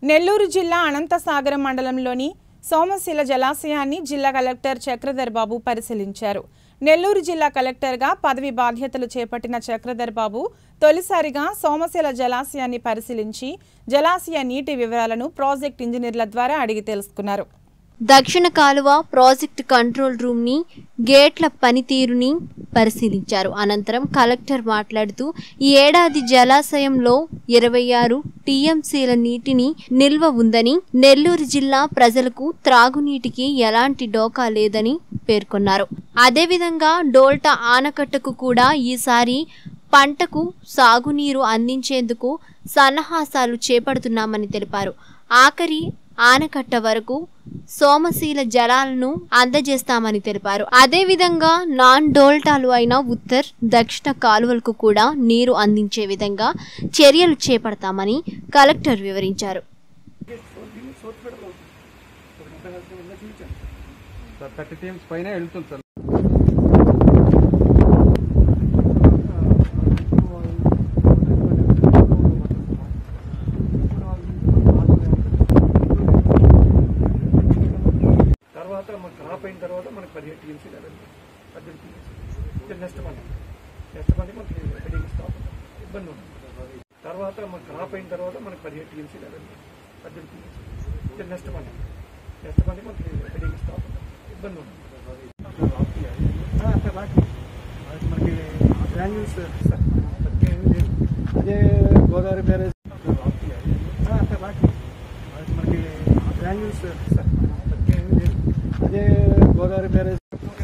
నెల్లూరు జిల్లా అనంతసాగరం మండలంలోని సోమశిల జలాశయాన్ని జిల్లా కలెక్టర్ చక్రధర్ బాబు పరిశీలించారు నెల్లూరు జిల్లా కలెక్టర్గా పదవి బాధ్యతలు చేపట్టిన చక్రధర్ బాబు తొలిసారిగా సోమశిల జలాశయాన్ని పరిశీలించి జలాశయ నీటి వివరాలను ప్రాజెక్ట్ ఇంజనీర్ల ద్వారా అడిగి తెలుసుకున్నారు దక్షిణ కాలువ ప్రాజెక్ట్ కంట్రోల్ రూమ్ ని గేట్ల పనితీరుని పరిశీలించారు అనంతరం కలెక్టర్ మాట్లాడుతూ ఈ ఏడాది జలాశయంలో ఇరవై ఆరు టీఎంసీల నీటిని నిల్వ ఉందని నెల్లూరు జిల్లా ప్రజలకు త్రాగునీటికి ఎలాంటి డోకా లేదని పేర్కొన్నారు అదేవిధంగా డోల్టా ఆనకట్టకు కూడా ఈసారి పంటకు సాగునీరు అందించేందుకు సన్నాహాసాలు చేపడుతున్నామని తెలిపారు ఆఖరి ఆనకట్ట వరకు సోమశీల జలాలను అందజేస్తామని తెలిపారు అదేవిధంగా నాన్ డోల్టాలు అయిన ఉత్తర్ దక్షిణ కాలువలకు కూడా నీరు అందించే విధంగా చర్యలు చేపడతామని కలెక్టర్ వివరించారు సార్ థర్టీ టీమ్స్ పైన వెళ్తుంది సార్ తర్వాత మన క్రాప్ అయిన తర్వాత మనకి పదిహేడు టీఎంసీ లెవెల్ పద్దెనిమిది TMC next month next month మనకి హెడింగ్ స్టాప్ ఇబ్బంది ఉంది తర్వాత మన క్రాప్ అయిన తర్వాత మనకి పదిహేడు టీఎంసీ లెవెల్ పద్దెనిమిది TMC next month next month మనకి హెడింగ్ స్టాప్ ఇబ్బంది ఉంది ఆ, అట్లా రాకి. అది మనకి గ్రాన్యూల్స్ సార్ పదిహేను లేదు అదే గోదావరి బ్యారేజ్ ఆ, అట్లా రాకి. అది మనకి గ్రాన్యూల్స్ సార్ పదిహేను లేదు అదే గోదావరి బ్యారేజ్